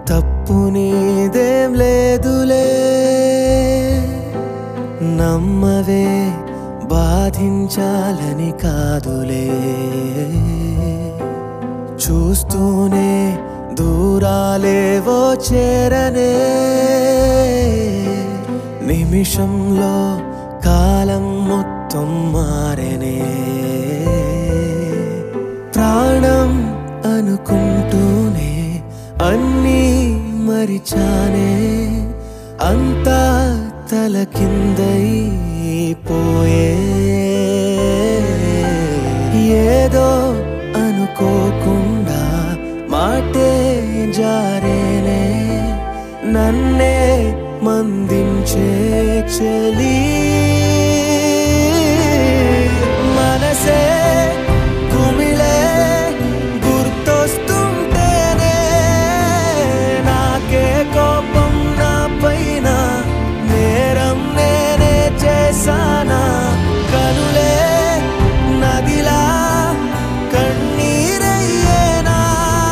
తప్పు నీదేం లేదులే నమ్మవే బాధించాలని కాదులే చూస్తూనే దూరాలేవో చేరనే నిమిషంలో కాలం మొత్తం మారనే ప్రాణం అనుకుంటూనే అన్నీ మరిచానే అంతా తల కిందైపోయే ఏదో అనుకోకుండా మాటే జారేనే నన్నే మందించే చలి మనసే కుమిలే గుర్తొస్తుంటేనే నాకే కోపం నా పైన నేరం నేనే చేశానా కనులే నదిలా కన్నీరయ్యేనా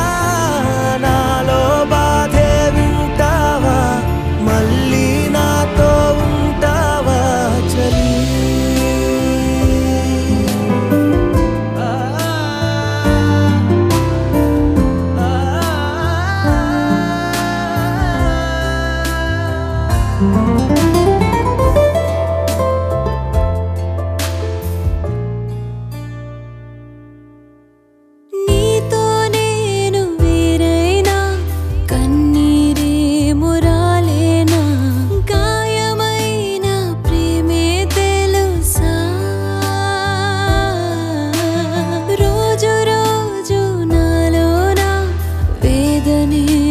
నాలో బాధే వింటావా మళ్ళీ నాతో ఉంటావా చలి నీతో నేను వేరైనా కన్నీరే మురాలేనా గాయమైన ప్రేమే తెలుసా రోజు రోజు నాలోన వేదనే